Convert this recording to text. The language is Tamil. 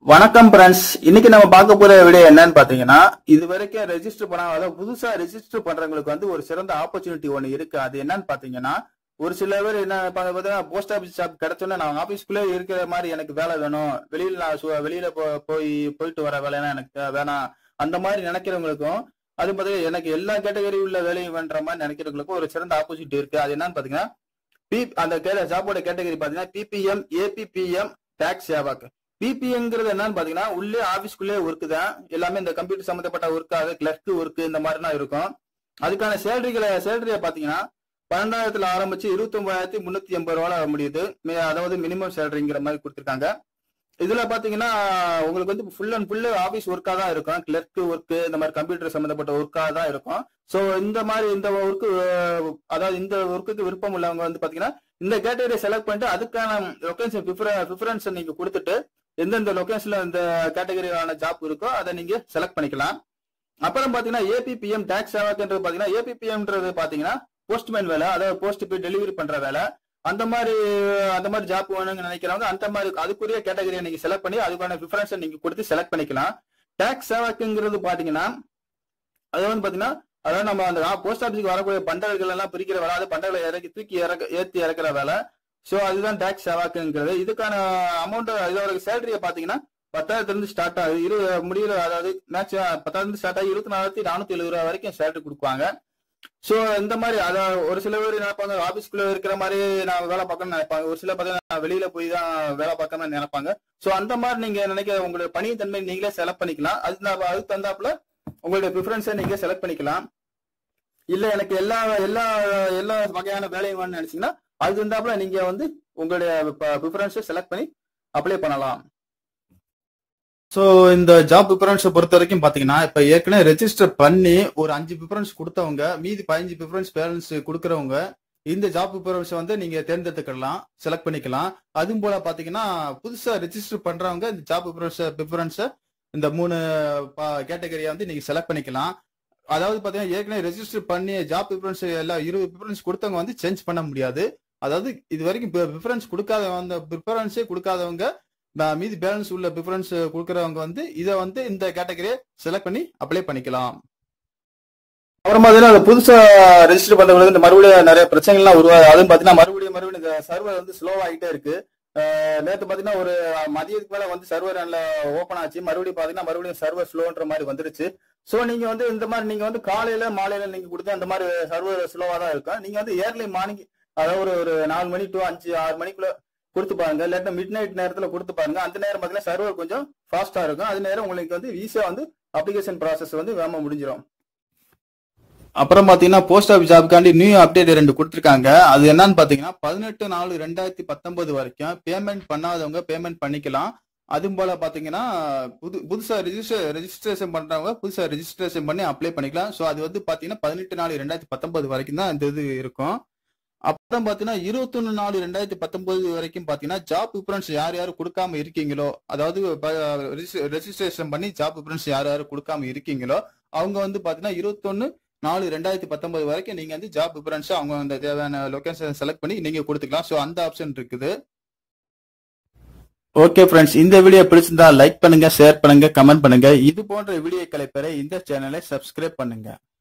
வணக்கம் ஃப்ரெண்ட்ஸ் இன்னைக்கு நம்ம பார்க்க போற வீடியோ என்னன்னு பாத்தீங்கன்னா இது வரைக்கும் ரெஜிஸ்டர் பண்ணாத புதுசா ரெஜிஸ்டர் பண்றவங்களுக்கு வந்து ஒரு சிறந்த ஆப்பர்ச்சுனிட்டி ஒன்னு இருக்கு அது என்னன்னு பாத்தீங்கன்னா ஒரு சில பேர் என்ன நினைப்பாங்க பாத்தீங்கன்னா போஸ்ட் ஆபீஸ் ஜாப் கிடைச்சோன்னா நான் ஆபீஸ்க்குள்ளே இருக்கிற மாதிரி எனக்கு வேலை வேணும் வெளியில நான் சு- வெளியில போ- போய் போயிட்டு வர வேலைன்னா எனக்கு தே- வேணாம் அந்த மாதிரி நினைக்கிறவங்களுக்கும் அது பார்த்தீங்கன்னா எனக்கு எல்லா கேட்டகரி உள்ள வேலையும் பண்ற மாதிரி நினைக்கிறவங்களுக்கும் ஒரு சிறந்த ஆப்பர்ச்சுனிட்டி இருக்கு அது என்னன்னு பாத்தீங்கன்னா பி அந்த கே- ஜாபோட கேட்டகரி பாத்தீங்கன்னா பிபிஎம் ஏபிபிஎம் டாக்ஸ் சேவாக்கு பிபிஎங்கிறது என்னன்னு பாத்தீங்கன்னா உள்ளே ஆபீஸ்க்குள்ளே ஒர்க் தான் எல்லாமே இந்த கம்ப்யூட்டர் சம்பந்தப்பட்ட ஒர்க்காக கிளர்க் ஒர்க் இந்த மாதிரி தான் இருக்கும் அதுக்கான சேலரிகளை சேலரியை பாத்தீங்கன்னா பன்னெண்டாயிரத்துல ஆரம்பிச்சு இருபத்தி ஒன்பதாயிரத்தி முன்னூத்தி எண்பது ரூபாய் முடியுது மி- அதாவது மினிமம் சேலரிங்கிற மாதிரி கொடுத்துருக்காங்க இதுல பாத்தீங்கன்னா உங்களுக்கு வந்து ஃபுல் அண்ட் ஃபுல் ஆபீஸ் ஒர்க்கா தான் இருக்கும் கிளர்க் ஒர்க் இந்த மாதிரி கம்ப்யூட்டர் சம்பந்தப்பட்ட ஒர்க்கா தான் இருக்கும் சோ இந்த மாதிரி இந்த ஒர்க்கு அதாவது இந்த ஒர்க்குக்கு விருப்பம் உள்ளவங்க வந்து பாத்தீங்கன்னா இந்த கேட்டகரியை செலக்ட் பண்ணிட்டு அதுக்கான லொகேஷன் ப்ரிஃபரன்ஸ் நீங்க கொடுத்துட்டு எந்தெந்த லொகேஷன்ல இந்த கேட்டகரியான ஜாப் இருக்கோ அதை நீங்க செலக்ட் பண்ணிக்கலாம் அப்புறம் பாத்தீங்கன்னா ஏபிபிஎம் டாக்ஸ் சேவாக்குன்றது பாத்தீங்கன்னா ஏபிபிஎம்ன்றது பாத்தீங்கன்னா போஸ்ட்மேன் வேலை அதாவது போஸ்ட் போய் டெலிவரி பண்ற வேலை அந்த மாதிரி அந்த மாதிரி ஜாப் வேணும்னு நினைக்கிறவங்க அந்த மாதிரி அதுக்குரிய கேட்டகரியை நீங்க செலக்ட் பண்ணி அதுக்கான ப்ரிஃபரன்ஸை நீங்க கொடுத்து செலக்ட் பண்ணிக்கலாம் டாக்ஸ் சேவாக்குங்கிறது பாத்தீங்கன்னா அது வந்து பாத்தீங்கன்னா அதாவது நம்ம அந்த போஸ்ட் ஆபீஸ்க்கு வரக்கூடிய பண்டல்கள் எல்லாம் பிரிக்கிற வேலை அது பண்டங்களை இறக்கி தூக்கி இறக்க ஏத்தி இறக்குற வேலை சோ அதுதான் டாக்ஸ் சேவாக்குங்கிறது இதுக்கான அமௌண்ட் இதோட சேலரியை பாத்தீங்கன்னா பத்தாயிரத்துல இருந்து ஸ்டார்ட் ஆகுது இரு முடியல அதாவது மேக்ஸிமம் பத்தாயிரத்துல இருந்து ஸ்டார்ட் ஆகி இருபத்தி நாலாயிரத்தி நானூத்தி எழுபது ரூபா வரைக்கும் சேலரி கொடுப்பாங்க சோ இந்த மாதிரி அத ஒரு சில பேர் நினைப்பாங்க ஆபீஸ்க்குள்ள இருக்கிற மாதிரி நான் வேலை பார்க்கணும்னு நினைப்பாங்க ஒரு சில பார்த்தீங்கன்னா நான் வெளியில போய் தான் வேலை பார்க்கணும்னு நினைப்பாங்க சோ அந்த மாதிரி நீங்க நினைக்கிற உங்களுடைய பணி தன்மை நீங்களே செலக்ட் பண்ணிக்கலாம் அது நான் அதுக்கு தந்தாப்புல உங்களுடைய ப்ரிஃபரன்ஸை நீங்க செலக்ட் பண்ணிக்கலாம் இல்ல எனக்கு எல்லா எல்லா எல்லா வகையான வேலையும் வேணும்னு நினைச்சீங்கன்னா அது தந்தாப்புல நீங்க வந்து உங்களுடைய ப்ரிஃபரன்ஸை செலக்ட் பண்ணி அப்ளை பண்ணலாம் ஸோ இந்த ஜாப் ப்ரிஃபரன்ஸை பொறுத்த வரைக்கும் பார்த்தீங்கன்னா இப்போ ஏற்கனவே ரெஜிஸ்டர் பண்ணி ஒரு அஞ்சு ப்ரிஃபரன்ஸ் கொடுத்தவங்க மீதி பதினஞ்சு ப்ரிஃபரன்ஸ் பேலன்ஸ் கொடுக்குறவங்க இந்த ஜாப் ப்ரிஃபரன்ஸை வந்து நீங்க தேர்ந்தெடுத்துக்கலாம் செலக்ட் பண்ணிக்கலாம் அதுவும் போல பார்த்தீங்கன்னா புதுசா ரெஜிஸ்டர் பண்றவங்க இந்த ஜாப் ப்ரிஃபரன்ஸ் ப்ரிஃபரன்ஸை இந்த மூணு கேட்டகரியை வந்து நீங்க செலக்ட் பண்ணிக்கலாம் அதாவது பார்த்தீங்கன்னா ஏற்கனவே ரெஜிஸ்டர் பண்ணி ஜாப் ப்ரிஃபரன்ஸ் எல்லாம் இருபது ப்ரிஃபரன்ஸ் கொடுத்தவங்க வந்து சேஞ்ச் பண்ண முடியாது அதாவது இது வரைக்கும் ப்ரிஃபரன்ஸ் கொடுக்காத அந்த ப்ரிஃபரன்ஸே கொடுக்காதவங்க ப- மீதி பேலன்ஸ் உள்ள ப்ரிஃபரன்ஸ் கொடுக்கறவங்க வந்து இதை வந்து இந்த கேட்டகரியை செலக்ட் பண்ணி அப்ளை பண்ணிக்கலாம் அப்புறம் பாத்தீங்கன்னா அது புதுசா ரெஜிஸ்டர் பண்றவங்களுக்கு இந்த மறுபடியும் நிறைய பிரச்சனைகள்லாம் உருவாது அதுவும் பாத்தீங்கன்னா மறுபடியும் மறுபடியும் இந்த சர்வர் வந்து ஸ்லோ ஆகிட்டே இருக்கு அஹ் நேத்து பாத்தீங்கன்னா ஒரு மதியத்துக்கு மேல வந்து சர்வர் நல்ல ஓப்பன் ஆச்சு மறுபடியும் பாத்தீங்கன்னா மறுபடியும் சர்வர் ஸ்லோன்ற மாதிரி வந்துருச்சு சோ நீங்க வந்து இந்த மாதிரி நீங்க வந்து காலையில மாலையில நீங்க கொடுத்து அந்த மாதிரி சர்வர் ஸ்லோவா தான் இருக்கும் நீங்க வந்து ஏர்லி மார்னிங் அதாவது ஒரு ஒரு நாலு மணி டு அஞ்சு ஆறு மணிக்குள்ள கொடுத்து பாருங்க இல்லாட்டா மிட் நைட் நேரத்துல கொடுத்து பாருங்க அந்த நேரம் பாத்தீங்கன்னா சர்வர் கொஞ்சம் ஃபாஸ்டா இருக்கும் அது நேரம் உங்களுக்கு வந்து ஈஸியா வந்து அப்ளிகேஷன் ப்ராசஸ் வந்து வேகமா முடிஞ்சிடும் அப்புறம் பாத்தீங்கன்னா போஸ்ட் ஆஃபீஸ் ஜாப்காண்டி நியூ அப்டேட் ரெண்டு கொடுத்துருக்காங்க அது என்னன்னு பாத்தீங்கன்னா பதினெட்டு நாலு ரெண்டாயிரத்தி பத்தொன்பது வரைக்கும் பேமெண்ட் பண்ணாதவங்க பேமெண்ட் பண்ணிக்கலாம் அதுவும் போல பாத்தீங்கன்னா புது புதுசா ரெஜிஸ்டர் ரெஜிஸ்ட்ரேஷன் பண்றவங்க புதுசா ரெஜிஸ்ட்ரேஷன் பண்ணி அப்ளை பண்ணிக்கலாம் ஸோ அது வந்து பாத்தீங்கன்னா பதினெட்டு நாலு ரெண்டாயிரத்தி பத்தொன்பது வரைக்கும் தான் இந்த இது இருக்கும் அப்புறம் பாத்தீங்கன்னா இருபத்தொன்னு நாலு ரெண்டாயிரத்தி பத்தொன்பது வரைக்கும் பாத்தீங்கன்னா ஜாப் ப்ரிஃபரன்ஸ் யார் யார் கொடுக்காம இருக்கீங்களோ அதாவது ரெஜிஸ்ட்ரேஷன் பண்ணி ஜாப் ப்ரிஃபரன்ஸ் யார் யார் கொடுக்காம இருக்கீங்களோ அவங்க வந்து பாத்தீங்கன்னா இருபத்தொன்னு நாலு ரெண்டாயிரத்தி பத்தொன்பது வரைக்கும் நீங்க வந்து ஜாப் ப்ரிஃபரன்ஸ் அவங்க அந்த தேவையான லொகேஷன் செலக்ட் பண்ணி நீங்க கொடுத்துக்கலாம் ஸோ அந்த ஆப்ஷன் இருக்குது ஓகே ஃப்ரெண்ட்ஸ் இந்த வீடியோ பிடிச்சிருந்தா லைக் பண்ணுங்க ஷேர் பண்ணுங்க கமெண்ட் பண்ணுங்க இது போன்ற வீடியோக்களை பெற இந்த சேனலை சப்ஸ்கிரைப் பண்ணுங்க